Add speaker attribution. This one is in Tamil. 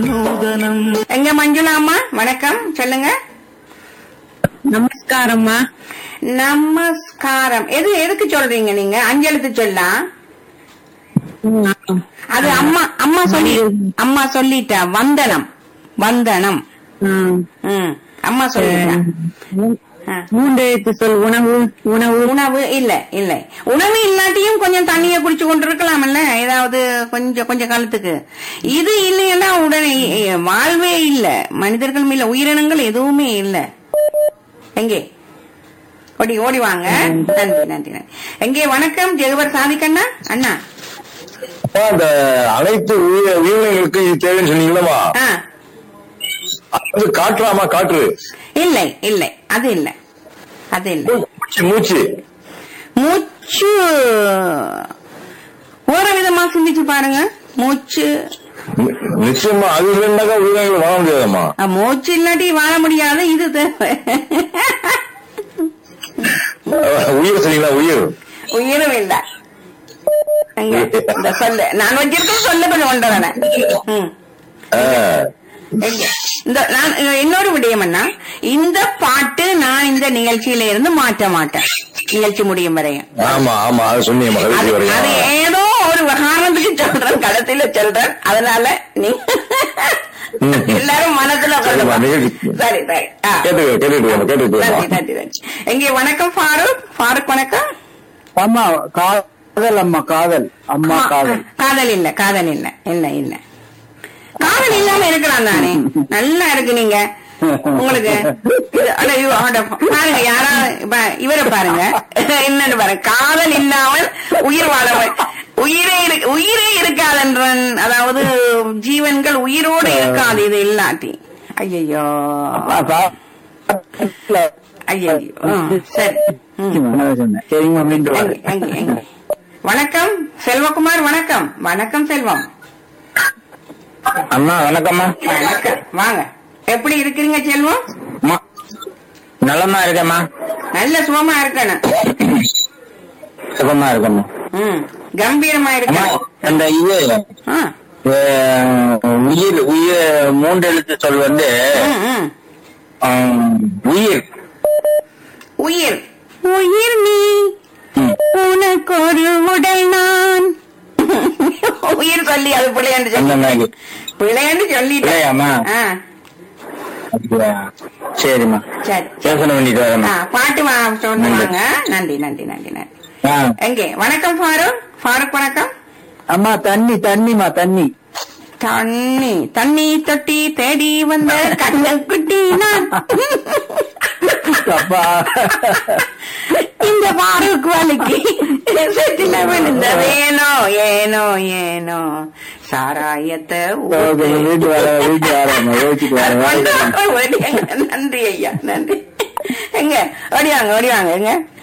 Speaker 1: நூதனம்
Speaker 2: எங்க மஞ்சுளா அம்மா வணக்கம் சொல்லுங்க
Speaker 3: நமஸ்காரம்மா
Speaker 2: நமஸ்காரம் எது எதுக்கு சொல்றீங்க நீங்க அஞ்செழுத்து சொல்லலாம்
Speaker 3: ம்,
Speaker 2: அது அம்மா அம்மா சொல்லி அம்மா சொல்லிட்டா வந்தனம் வந்தனம்
Speaker 3: ம்.
Speaker 2: ம் அம்மா சொல்லிட்டா
Speaker 3: மூ-
Speaker 2: ஆ.
Speaker 3: மூன்று எழுத்து சொல் உணவு உணவு
Speaker 2: உணவு இல்ல இல்ல உணவு இல்லாட்டியும் கொஞ்சம் தண்ணிய குடிச்சு கொண்டு இருக்கலாம்ல ஏதாவது கொஞ்சம் கொஞ்ச காலத்துக்கு இது இல்லைன்னா உடனே எ, வாழ்வே இல்ல மனிதர்களும் இல்ல உயிரினங்கள் எதுவுமே இல்ல எங்கே ஓடி ஓடி வாங்க நன்றி நன்றி நன்றி எங்கே வணக்கம் ஜெகவர் சாதிக்கண்ணா அண்ணா
Speaker 4: அப்பா, இந்த அனைத்து உயிர் உயிரினங்களுக்கு இது தேவைன்னு சொன்னீங்களா
Speaker 2: ஆ
Speaker 4: அது காற்றாமா காற்று
Speaker 2: இல்லை இல்லை அது இல்ல அது இல்ல
Speaker 4: மூச்சு மூச்சு
Speaker 2: மூச்சு வேற விதமா சிந்திச்சு பாருங்க மூச்சு
Speaker 4: நி- நிச்சயமா அது இல்லைன்னாக்கா உயிரினங்கள் வாழ முடியாதம்மா
Speaker 2: அ, மூச்சு இல்லாட்டி வாழ முடியாது இது தேவை
Speaker 4: உயிர் சொன்னீங்களா உயிர்
Speaker 2: உயிரும் இல்ல எங்க? இந்த சொல்லு நான் வச்சிருக்க சொல்ல கொஞ்சம் கொண்டு வரேன் ம்.
Speaker 4: ஆ.
Speaker 2: எங்க? இந்த நான் இன்னொரு விடயம் என்ன இந்த பாட்டு நான் இந்த நிகழ்ச்சியில இருந்து மாற்ற மாட்டேன் நிகழ்ச்சி முடியும் வரையும்
Speaker 4: ஆமா ஆமா அது சொன்னீங்க
Speaker 2: அது
Speaker 4: கடைசி
Speaker 2: அது
Speaker 4: வரையும்
Speaker 2: ஏதோ ஒரு விவகாரத்துக்கு சொல்றேன் கடைசியில சொல்றேன் அதனால நீ
Speaker 4: ம்.
Speaker 2: எல்லாரும் மனசுல
Speaker 4: சரிம்மா,
Speaker 2: கொள்ளுங்க.
Speaker 4: நிகழ்ச்சி-
Speaker 2: சரி சரி ஆ.
Speaker 4: கேட்டுக்க கேட்டுட்டு வாங்க, கேட்டுட்டு
Speaker 2: நன்றி
Speaker 4: வாங்க.
Speaker 2: நன்றி நன்றி எங்கே வணக்கம் ஃபாரூக் ஃபாரூக் வணக்கம்
Speaker 1: அம்மா காதல் அம்மா காதல் அம்மா
Speaker 2: ஆ,
Speaker 1: காதல்
Speaker 2: காதல் இல்ல காதல் இல்ல இல்ல இல்ல காதல் இல்லாம இருக்கலாம் தானே நல்லா இருக்கு நீங்க உங்களுக்கு இது- அட, ஐயோ, அட, பாருங்க யாரா இப்ப இவரை பாருங்க என்னன்னு பாருங்க காதல் இல்லாமல் உயிர் வாழ உயிரே இரு- உயிரே இருக்காதென்றன் அதாவது ஜீவன்கள் உயிரோடு இருக்காது இது இல்லாட்டி ஐயோ ஐயோ சரி ம்.
Speaker 1: சொன்னேன் சரிங்கம்மா மீண்டும்
Speaker 2: எங்க,
Speaker 1: வரேன்.
Speaker 2: எங்க, எங்க? வணக்கம் செல்வகுமார் வணக்கம் வணக்கம் செல்வம்
Speaker 1: அம்மா வணக்கம்மா
Speaker 2: வணக்கம் வாங்க எப்படி இருக்கிறீங்க செல்வம்
Speaker 1: அம்மா நலமா இருக்கம்மா
Speaker 2: நல்ல சுகமா இருக்கணும்
Speaker 1: சுகமா இருக்கம்மா
Speaker 2: ம் கம்பீரமா
Speaker 1: அம்மா
Speaker 2: இருக்கணும்
Speaker 1: அந்த இது
Speaker 2: ஆ,
Speaker 1: அஹ், உயிர் உயிர் மூன்று எழுத்து சொல் வந்து
Speaker 2: ம், ம்.
Speaker 1: ஆம், உயிர்
Speaker 2: உயிர் உயிர் நீ
Speaker 1: ம்.
Speaker 2: உனக்கு ஒரு உடல் நான் உயிர் சொல்லி அது பிள்ளையாண்டு
Speaker 1: அந்த
Speaker 2: சொல்லி
Speaker 1: மாதிரி
Speaker 2: பிள்ளையாண்டு சொல்லிட்டேன்
Speaker 1: பிள்ளையாம்மா?
Speaker 2: ஆ,
Speaker 1: அப்படியா? சரிம்மா
Speaker 2: சரி
Speaker 1: யோசனை பண்ணிட்டு
Speaker 2: ஆ,
Speaker 1: வரேம்மா
Speaker 2: பாட்டு வா சொன்னாங்க நன்றி நன்றி நன்றி நன்றி
Speaker 1: ஆ.
Speaker 2: எங்கே வணக்கம் ஃபாரூக் ஃபாரூக் வணக்கம்
Speaker 1: அம்மா தண்ணி தண்ணிமா தண்ணி
Speaker 2: தண்ணி தண்ணி தொட்டி தேடி வந்த கண்ணக்குட்டி நான்
Speaker 1: அப்பா
Speaker 2: இந்த பாருக்கு வலிக்கு செட்டில விழுந்த வேணோ ஏனோ ஏனோ சாராயத்தை ஊத்து.
Speaker 1: வீட்டு வர வீட்டு வரேம்மா யோசிச்சுட்டு வரேன்
Speaker 2: ஓடியாங்க. நன்றி ஐயா நன்றி எங்க ஓடிவாங்க ஓடிவாங்க எங்க